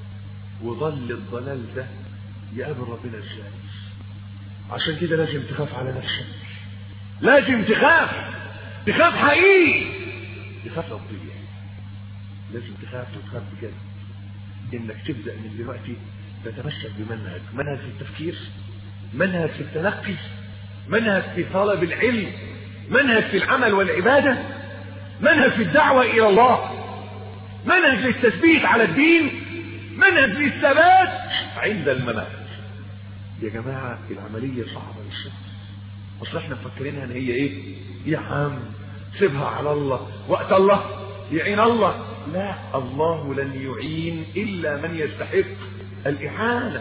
وظل الضلال ده يقابل ربنا ازاي عشان كده لازم تخاف على نفسك لازم تخاف تخاف حقيقي تخاف لو تضيع لازم تخاف وتخاف بجد انك تبدا من دلوقتي تتمسك بمنهج منهج في التفكير منهج في التلقي منهج في طلب العلم منهج في العمل والعباده منهج في الدعوه الى الله منهج للتثبيت على الدين منهج للثبات عند الممات يا جماعة العملية صعبة مش سهلة اصل احنا مفكرينها ان هي ايه يا عم سيبها على الله وقت الله يعين الله لا الله لن يعين الا من يستحق الاعانة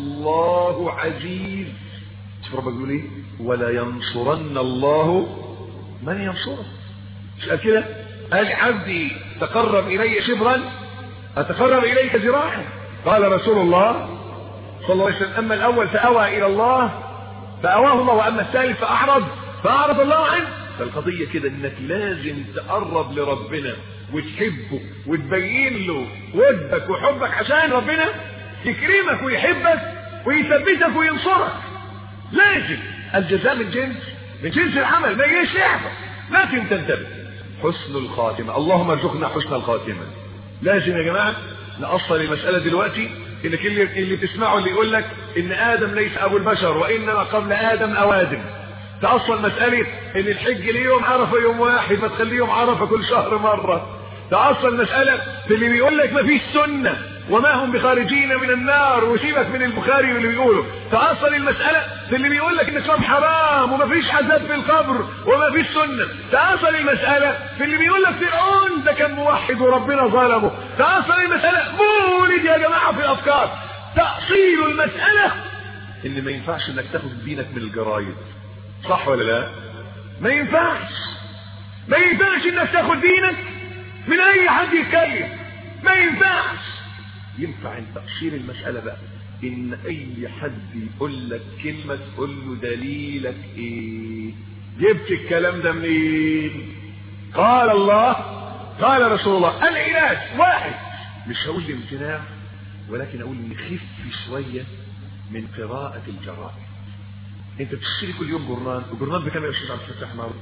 الله عزيز شوف ربك بيقول ايه ولا ينصرن الله من ينصره مش قال كده قال عبدي تقرب الي شبرا اتقرب اليك ذراعا قال رسول الله صلى الله عليه وسلم اما الاول فاوى الى الله فاواه الله واما الثالث فاعرض فاعرض الله عنه فالقضيه كده انك لازم تقرب لربنا وتحبه وتبين له ودك وحبك عشان ربنا يكرمك ويحبك ويثبتك وينصرك لازم الجزاء من جنس من جنس العمل ما يجيش يحفظ لكن تنتبه حسن الخاتمه اللهم ارزقنا حسن الخاتمه لازم يا جماعه نأصل المسألة دلوقتي انك اللي, اللي تسمعه اللي يقول لك ان ادم ليس ابو البشر وانما قبل ادم اوادم تأصل مسألة ان الحج ليه يوم عرفة يوم واحد ما تخليه يوم عرفة كل شهر مرة تأصل مسألة في اللي بيقول لك ما فيش سنة وما هم بخارجين من النار وسيبك من البخاري واللي بيقوله تأصل المسألة في اللي بيقول لك ان الاسلام حرام وما فيش عذاب في القبر وما فيش سنة تأصل المسألة في اللي بيقول لك فرعون ده كان موحد وربنا ظلمه تأصل المسألة مولد يا جماعة في الافكار تأصيل المسألة ان ما ينفعش انك تاخد دينك من الجرايد صح ولا لا ما ينفعش ما ينفعش انك تاخد دينك من اي حد يتكلم ما ينفعش ينفع ان تأصيل المسألة بقى ان اي حد يقول لك كلمة تقول له دليلك ايه جبت الكلام ده منين قال الله قال رسول الله العلاج واحد مش هقول امتناع ولكن اقول نخف شوية من قراءة الجرائد انت بتشتري كل يوم جورنال الجورنال بكام يا استاذ عبد الفتاح معروف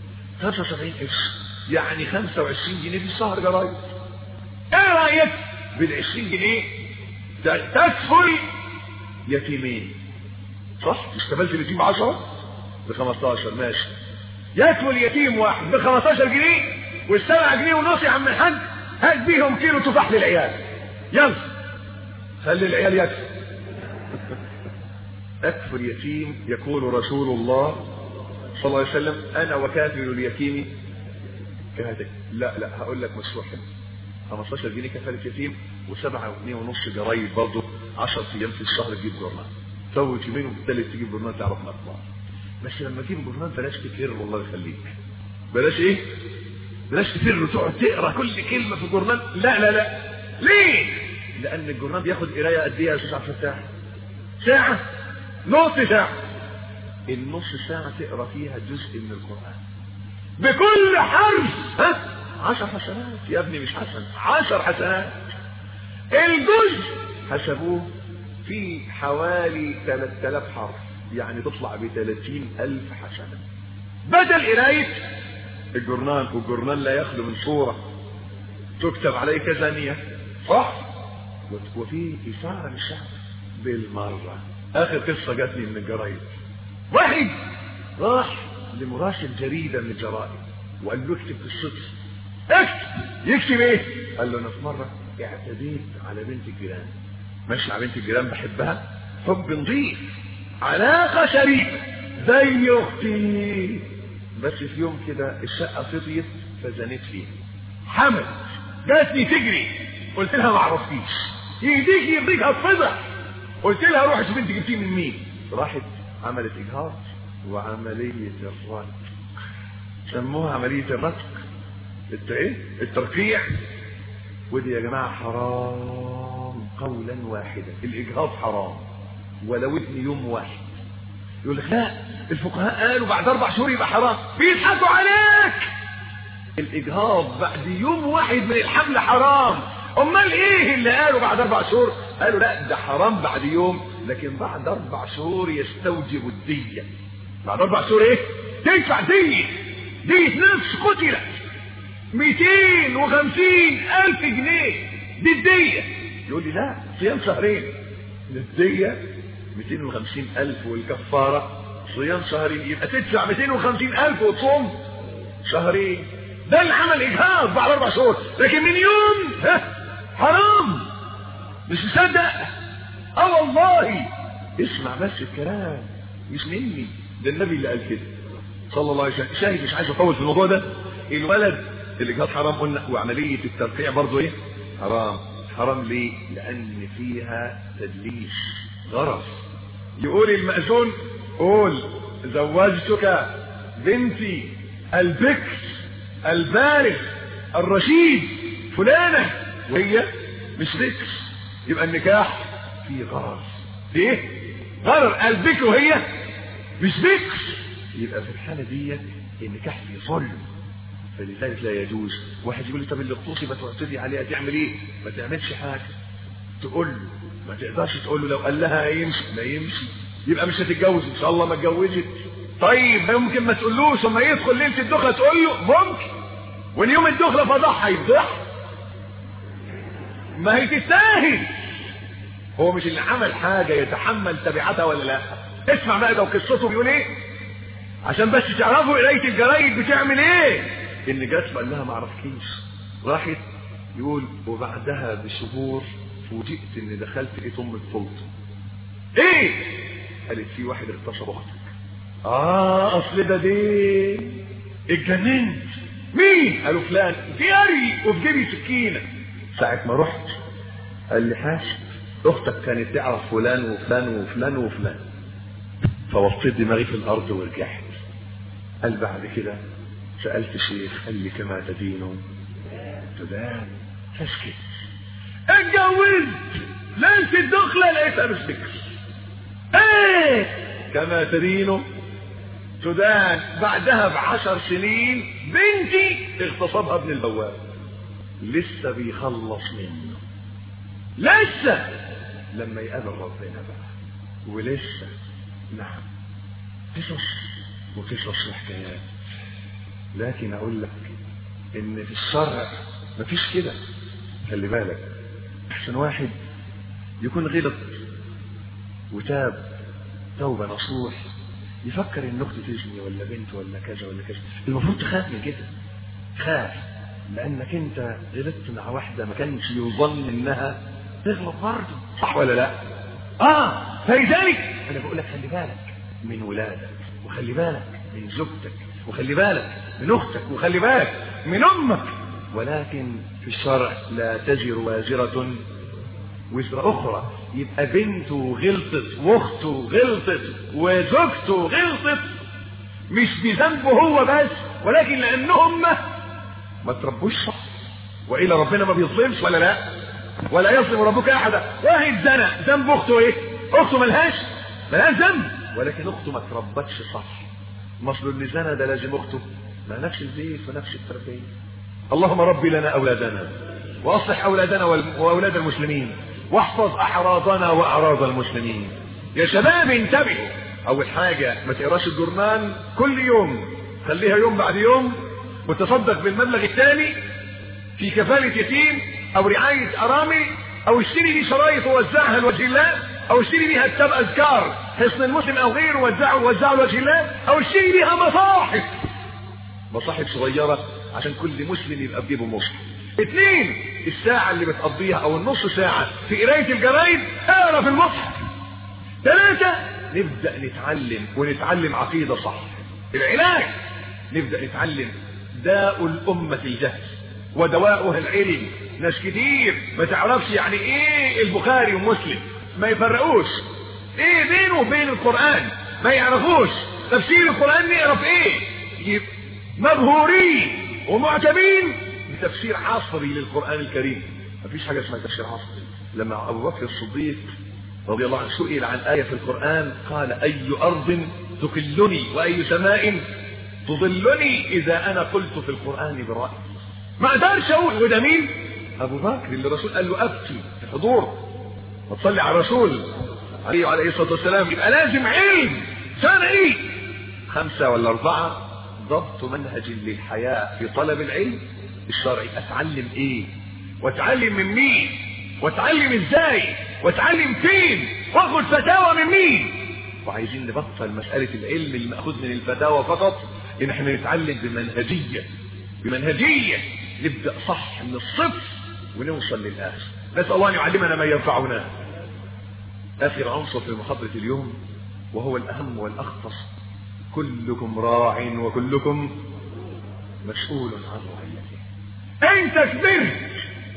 75 قرش يعني 25 جنيه في الشهر جرايد ايه رايك بال 20 جنيه تكفل يتيمين صح مش تبلت اليتيم ب 10 ب 15 ماشي يكفل يتيم واحد ب 15 جنيه والسبعة جنيه ونص يا عم الحاج هات بيهم كيلو تفاح للعيال يلا خلي العيال يكفي اكفر يتيم يقول رسول الله صلى الله عليه وسلم انا وكافر اليتيم كهاتك لا لا هقول لك مشروع حلو 15 جنيه كفاله يتيم وسبعة جنيه ونص جرايد برضه 10 ايام في الشهر تجيب جورنال فوت يومين وبالتالي تجيب جورنال تعرف الاخبار بس لما تجيب جورنال بلاش تفر والله يخليك بلاش ايه بلاش تفر وتقعد تقرا كل كلمه في الجورنال لا لا لا ليه لان الجورنال بياخد قرايه قد ايه يا استاذ عبد الفتاح ساعه نص ساعة النص ساعة تقرا فيها جزء من القرآن بكل حرف ها عشر حسنات يا ابني مش حسن عشر حسنات الجزء حسبوه في حوالي 3000 حرف يعني تطلع ب 30000 حسنة بدل قراية الجورنال والجورنال لا يخلو من صورة تكتب عليه كذا نية صح وفي إثارة للشعب بالمرة آخر قصة جاتني من الجرايد واحد راح لمراسل جريدة من الجرائد وقال له اكتب قصتي اكتب يكتب ايه قال له انا في مرة اعتديت على بنت الجيران ماشي على بنت الجيران بحبها حب نظيف علاقة شريفة زي اختي بس في يوم كده الشقة فضيت فزنت فيها حمل جاتني تجري قلت لها ما عرفتيش يهديك يرضيك هتفضح قلت لها روحي شوف انت جبتيه من مين راحت عملت اجهاض وعملية الرتق سموها عملية الرتق الت ايه الترقيع ودي يا جماعة حرام قولا واحدا الاجهاض حرام ولو ابن يوم واحد يقول لك لا الفقهاء قالوا بعد اربع شهور يبقى حرام بيضحكوا عليك الاجهاض بعد يوم واحد من الحمل حرام امال ايه اللي قالوا بعد اربع شهور قالوا لا ده حرام بعد يوم لكن بعد اربع شهور يستوجب الدية بعد اربع شهور ايه تدفع دية دية نفس قتلت 250 الف جنيه دي الدية يقول لي لا صيام شهرين الدية 250 الف والكفارة صيام شهرين يبقى تدفع 250 الف وتصوم شهرين ده اللي عمل اجهاض بعد اربع شهور لكن من يوم ها حرام مش مصدق اه والله اسمع بس الكلام مش مني ده النبي اللي قال كده صلى الله عليه وسلم شاهد مش عايز اطول في الموضوع ده الولد الاجهاض حرام قلنا وعمليه الترقيع برضه ايه حرام حرام ليه لان فيها تدليس غرض يقول المأذون قول زوجتك بنتي البكر البالغ الرشيد فلانة وهي مش بكر يبقى النكاح فيه غرض ليه غرض البكر وهي مش بكر يبقى في الحالة دي النكاح فيه ظلم فلذلك لا يجوز واحد يقول لي طب اللي اغتصبت واعتدي عليها تعمل ايه ما تعملش حاجة تقول له ما تقدرش تقول له لو قال لها يمشي ما يمشي يبقى مش هتتجوز ان شاء الله ما اتجوزت طيب ممكن ما تقولوش وما يدخل ليله الدخله تقول له ممكن واليوم الدخله فضحها يفضح ما هي تستاهل هو مش اللي عمل حاجه يتحمل تبعاتها ولا لا اسمع بقى ده وقصته بيقول ايه عشان بس تعرفوا قرايه الجرايد بتعمل ايه ان جات قال لها ما اعرفكيش راحت يقول وبعدها بشهور فوجئت اني دخلت لقيت امك فوت ايه قالت في واحد اغتصب اختك اه اصل ده دين اتجننت مين قالوا فلان في قري وفي جيبي سكينه ساعه ما رحت قال لي حاسب اختك كانت تعرف فلان وفلان وفلان وفلان فوطيت دماغي في الارض ورجعت قال بعد كده سالت شيخ قال لي كما تدين تدان فاسكت اتجوزت ليلة الدخلة لقيتها مش بكر ايه كما تدين تدان بعدها بعشر سنين بنتي اغتصبها ابن البواب لسه بيخلص منه لسه لما يقابل ربنا بقى ولسه نعم قصص وقصص وحكايات لكن اقول لك ان في الشرع مفيش كده خلي بالك احسن واحد يكون غلط وتاب توبة نصوح يفكر ان اخته تزني ولا بنت ولا كذا ولا كذا المفروض تخاف من كده خاف لانك انت غلطت مع واحدة ما كانش يظن انها تغلط برضه صح ولا لا اه فلذلك انا بقول لك خلي بالك من ولادك وخلي بالك من زوجتك وخلي بالك من اختك وخلي بالك من امك ولكن في الشرع لا تزر وازرة وزر اخرى يبقى بنته غلطت واخته غلطت وزوجته غلطت مش بذنبه هو بس ولكن لانهم ما تربوش صح والا ربنا ما بيظلمش ولا لا ولا يظلم ربك احدا واحد زنى ذنب اخته ايه اخته ملهاش ملهاش ذنب ولكن اخته ما تربتش صح مصل اللي زنى ده لازم اخته ما نفس البيت ونفس التربيه اللهم ربي لنا اولادنا واصلح اولادنا واولاد المسلمين واحفظ احراضنا واعراض المسلمين يا شباب انتبهوا اول حاجه ما تقراش الجورنال كل يوم خليها يوم بعد يوم وتصدق بالمبلغ الثاني في كفاله يتيم او رعايه ارامل او اشتري لي شرايط ووزعها لوجه الله او اشتري بيها كتاب اذكار حصن المسلم او غيره وزعه وزعه لوجه الله او اشتري بيها مصاحف مصاحف صغيره عشان كل مسلم يبقى بجيبه مصحف اثنين الساعة اللي بتقضيها او النص ساعة في قراية الجرايد اقرا في المصحف ثلاثة نبدأ نتعلم ونتعلم عقيدة صح العلاج نبدأ نتعلم داء الأمة الجهل ودواؤها العلم ناس كتير ما تعرفش يعني ايه البخاري ومسلم ما يفرقوش ايه بينه وبين القرآن ما يعرفوش تفسير القرآن نعرف ايه يبقى مبهورين ومعجبين بتفسير عصري للقرآن الكريم مفيش حاجة اسمها تفسير عصري لما أبو بكر الصديق رضي الله عنه سئل عن آية في القرآن قال أي أرض تكلني وأي سماء تظلني إذا أنا قلت في القرآن برأيي ما أقدرش أقول وده مين؟ أبو بكر اللي الرسول قال له أبكي في حضور وتصلي على الرسول عليه وعليه الصلاة والسلام يبقى لازم علم سنة إيه؟ خمسة ولا أربعة ضبط منهج للحياة في طلب العلم الشرعي أتعلم إيه؟ وأتعلم من مين؟ وأتعلم إزاي؟ وأتعلم فين؟ وآخد فتاوى من مين؟ وعايزين نبطل مسألة العلم المأخوذ من الفتاوى فقط إن احنا نتعلم بمنهجية بمنهجية نبدأ صح من الصفر ونوصل للآخر نسأل الله أن يعلمنا ما ينفعنا آخر عنصر في محاضرة اليوم وهو الأهم والأختص كلكم راع وكلكم مسؤول عن رعيته انت كبرت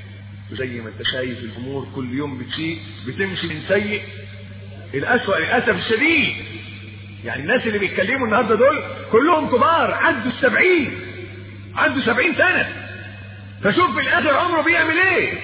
زي ما انت شايف الامور كل يوم بتشيء بتمشي من سيء الاسوأ للاسف الشديد يعني الناس اللي بيتكلموا النهارده دول كلهم كبار عدوا السبعين عنده سبعين سنة فشوف في الاخر عمره بيعمل ايه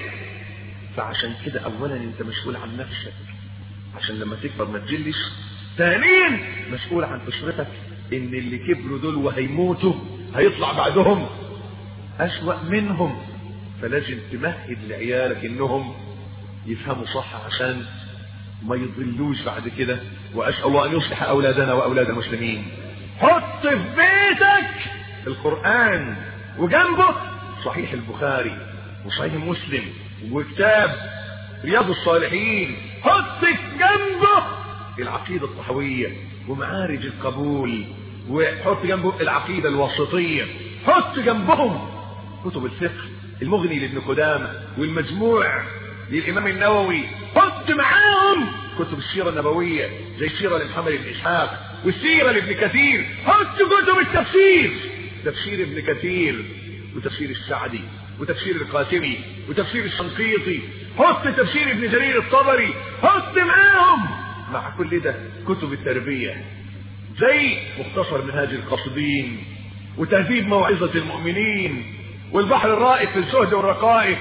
فعشان كده اولا انت مسؤول عن نفسك عشان لما تكبر ما تجلش ثانيا مسؤول عن اسرتك ان اللي كبروا دول وهيموتوا هيطلع بعدهم اسوأ منهم فلازم تمهد لعيالك انهم يفهموا صح عشان ما يضلوش بعد كده واسال الله ان يصلح اولادنا واولاد المسلمين حط في بيتك القران وجنبه صحيح البخاري وصحيح مسلم وكتاب رياض الصالحين حط في جنبه العقيده الطحويه ومعارج القبول وحط جنبه العقيده الوسطيه حط جنبهم كتب الفقه المغني لابن قدامه والمجموع للامام النووي حط معاهم كتب السيره النبويه زي السيره لمحمد بن اسحاق والسيره لابن كثير حط كتب التفسير تفسير ابن كثير وتفسير السعدي وتفسير القاسمي وتفسير الشنقيطي حط تفسير ابن جرير الطبري حط معاهم مع كل ده كتب التربيه زي مختصر منهاج القاصدين وتهذيب موعظه المؤمنين والبحر الرائق في الزهد والرقائق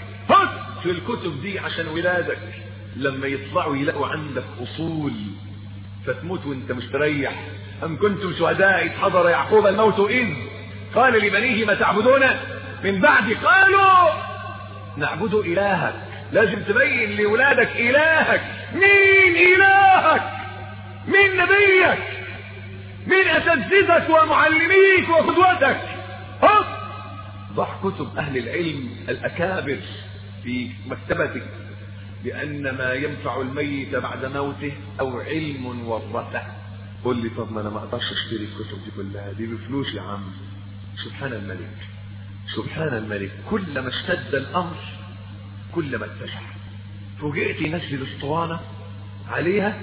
حط في الكتب دي عشان ولادك لما يطلعوا يلاقوا عندك اصول فتموت وانت مستريح ام كنتم شهداء اذ حضر يعقوب الموت اذ قال لبنيه ما تعبدون من بعد قالوا نعبد الهك لازم تبين لاولادك الهك مين الهك مين نبيك مين اساتذتك ومعلميك وقدوتك حط ضع كتب أهل العلم الأكابر في مكتبتك بأن ما ينفع الميت بعد موته أو علم ورثه قل لي طب ما أنا ما أقدرش أشتري الكتب دي كلها دي بفلوس يا عم سبحان الملك سبحان الملك كلما اشتد الأمر كلما اتسع فوجئت ينزل اسطوانة عليها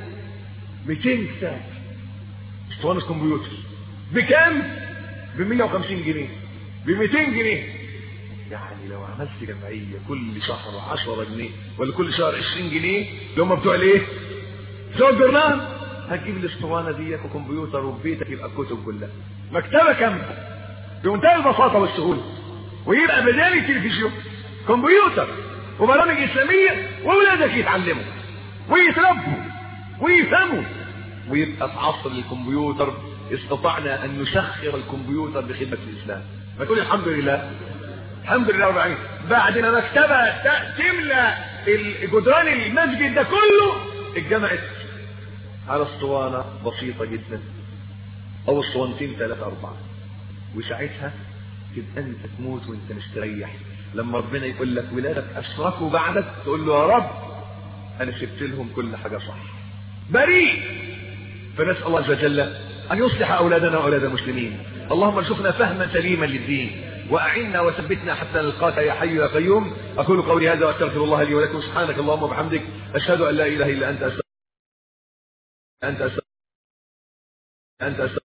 200 كتاب اسطوانة كمبيوتر بكام؟ ب 150 جنيه ب 200 جنيه يعني لو عملت جمعية كل شهر 10 جنيه ولا كل شهر 20 جنيه اللي هم بتوع الايه؟ بتوع الجرنان هتجيب الاسطوانة دي وكمبيوتر وفي بيتك يبقى الكتب كلها مكتبة كاملة بمنتهى البساطة والسهولة ويبقى بدال التلفزيون كمبيوتر وبرامج إسلامية وأولادك يتعلموا ويتربوا ويفهموا ويبقى في عصر الكمبيوتر استطعنا ان نسخر الكمبيوتر لخدمه الاسلام ما تقول الحمد لله الحمد لله رب العالمين بعد ما مكتبه تملى جدران المسجد ده كله اتجمعت على اسطوانه بسيطه جدا او اسطوانتين ثلاثه اربعه وساعتها تبقى انت تموت وانت مستريح لما ربنا يقول لك ولادك اشركوا بعدك تقول له يا رب انا سبت لهم كل حاجه صح بريء فنسال الله عز وجل ان يصلح اولادنا واولاد المسلمين اللهم ارزقنا فهما سليما للدين واعنا وثبتنا حتى نلقاك يا حي يا قيوم اقول قولي هذا واستغفر الله لي ولكم سبحانك اللهم وبحمدك اشهد ان لا اله الا انت أستغفر انت أستغفر انت أستغفر